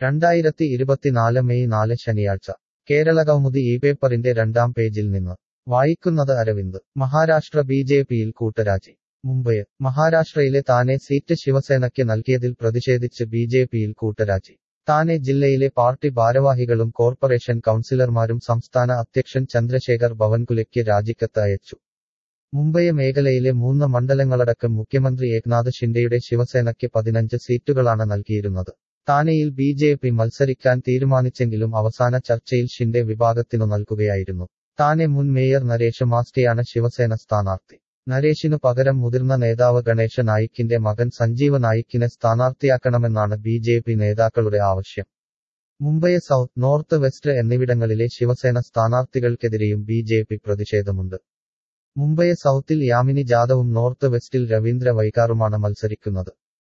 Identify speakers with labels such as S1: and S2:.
S1: രണ്ടായിരത്തി ഇരുപത്തിനാല് മെയ് നാല് ശനിയാഴ്ച കേരളകൗമുദി ഈ പേപ്പറിന്റെ രണ്ടാം പേജിൽ നിന്ന് വായിക്കുന്നത് അരവിന്ദ് മഹാരാഷ്ട്ര ബി ജെ പിയിൽ കൂട്ടരാജി മുംബൈ മഹാരാഷ്ട്രയിലെ താനെ സീറ്റ് ശിവസേനയ്ക്ക് നൽകിയതിൽ പ്രതിഷേധിച്ച് ബി ജെ പിയിൽ കൂട്ടരാജി താനെ ജില്ലയിലെ പാർട്ടി ഭാരവാഹികളും കോർപ്പറേഷൻ കൗൺസിലർമാരും സംസ്ഥാന അധ്യക്ഷൻ ചന്ദ്രശേഖർ ഭവൻകുലയ്ക്ക് രാജിക്കത്ത് അയച്ചു മുംബൈ മേഖലയിലെ മൂന്ന് മണ്ഡലങ്ങളടക്കം മുഖ്യമന്ത്രി ഏക്നാഥ് ഷിൻഡെയുടെ ശിവസേനയ്ക്ക് പതിനഞ്ച് സീറ്റുകളാണ് നൽകിയിരുന്നത് താനെയിൽ ബി ജെ പി മത്സരിക്കാൻ തീരുമാനിച്ചെങ്കിലും അവസാന ചർച്ചയിൽ ഷിൻഡെ വിഭാഗത്തിനു നൽകുകയായിരുന്നു താനെ മുൻ മേയർ നരേഷ് മാസ്റ്റെയാണ് ശിവസേന സ്ഥാനാർത്ഥി നരേഷിനു പകരം മുതിർന്ന നേതാവ് ഗണേശ നായിക്കിന്റെ മകൻ സഞ്ജീവ നായിക്കിനെ സ്ഥാനാർത്ഥിയാക്കണമെന്നാണ് ബി ജെ പി നേതാക്കളുടെ ആവശ്യം മുംബൈ സൗത്ത് നോർത്ത് വെസ്റ്റ് എന്നിവിടങ്ങളിലെ ശിവസേന സ്ഥാനാർത്ഥികൾക്കെതിരെയും ബി ജെ പി പ്രതിഷേധമുണ്ട് മുംബൈ സൗത്തിൽ യാമിനി ജാദവും നോർത്ത് വെസ്റ്റിൽ രവീന്ദ്ര വൈകാറുമാണ് മത്സരിക്കുന്നത്